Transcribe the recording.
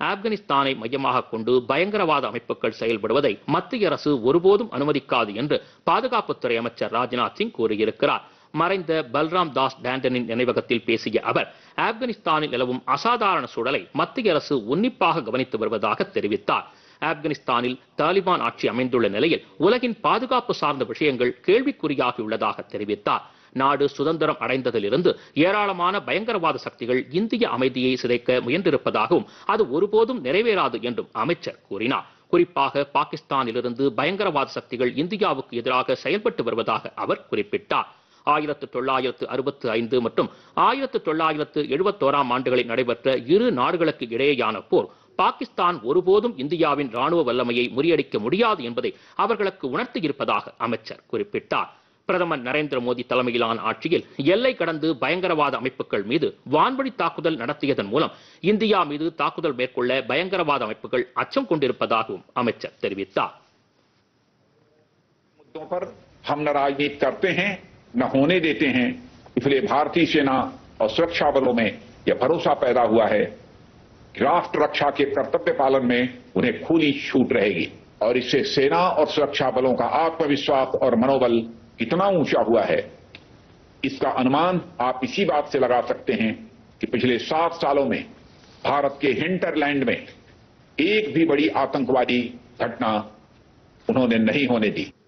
ஆப்கானிஸ்தானை மையமாக கொண்டு பயங்கரவாத அமைப்புகள் செயல்படுவதை மத்திய அரசு ஒருபோதும் அனுமதிக்காது என்று பாதுகாப்புத்துறை அமைச்சர் ராஜ்நாத் சிங் கூறியிருக்கிறார் மறைந்த பல்ராம் தாஸ் டாண்டனின் நினைவகத்தில் பேசிய அவர் ஆப்கானிஸ்தானில் நிலவும் அசாதாரண சூழலை மத்திய அரசு உன்னிப்பாக கவனித்து வருவதாக தெரிவித்தார் ஆப்கானிஸ்தானில் தாலிபான் ஆட்சி அமைந்துள்ள நிலையில் உலகின் பாதுகாப்பு சார்ந்த விஷயங்கள் கேள்விக்குறியாகியுள்ளதாக தெரிவித்தார் நாடு சுதந்திரம் அடைந்ததிலிருந்து ஏராளமான பயங்கரவாத சக்திகள் இந்திய அமைதியை சிதைக்க முயன்றிருப்பதாகவும் அது ஒருபோதும் நிறைவேறாது என்றும் அமைச்சர் கூறினார் குறிப்பாக பாகிஸ்தானிலிருந்து பயங்கரவாத சக்திகள் இந்தியாவுக்கு எதிராக செயல்பட்டு வருவதாக அவர் குறிப்பிட்டார் ஆயிரத்து தொள்ளாயிரத்து அறுபத்து ஐந்து மற்றும் ஆயிரத்து தொள்ளாயிரத்து எழுபத்தோராம் ஆண்டுகளில் நடைபெற்ற இரு நாடுகளுக்கு இடையேயான போர் பாகிஸ்தான் ஒருபோதும் இந்தியாவின் ராணுவ வல்லமையை முறியடிக்க முடியாது என்பதை அவர்களுக்கு உணர்த்தியிருப்பதாக அமைச்சர் குறிப்பிட்டார் பிரதமர் நரேந்திர மோடி தலைமையிலான ஆட்சியில் எல்லை கடந்து பயங்கரவாத அமைப்புகள் மீது வான்வழி தாக்குதல் நடத்தியதன் மூலம் இந்தியா மீது தாக்குதல் மேற்கொள்ள பயங்கரவாத அமைப்புகள் அச்சம் கொண்டிருப்பதாகவும் அமைச்சர் தெரிவித்தார் मुद्दों पर हम न राजनीति करते हैं न होने देते हैं इसलिए भारतीय सेना और सुरक्षा बलों में यह भरोसा पैदा हुआ है कि राष्ट्र रक्षा के कर्तव्य पालन में उन्हें खुली छूट रहेगी और इससे सेना और सुरक्षा बलों का आत्मविश्वास और मनोबल कितना ऊंचा हुआ है इसका अनुमान आप इसी बात से लगा सकते हैं कि पिछले सात सालों में भारत के हिंटरलैंड में एक भी बड़ी आतंकवादी घटना उन्होंने नहीं होने दी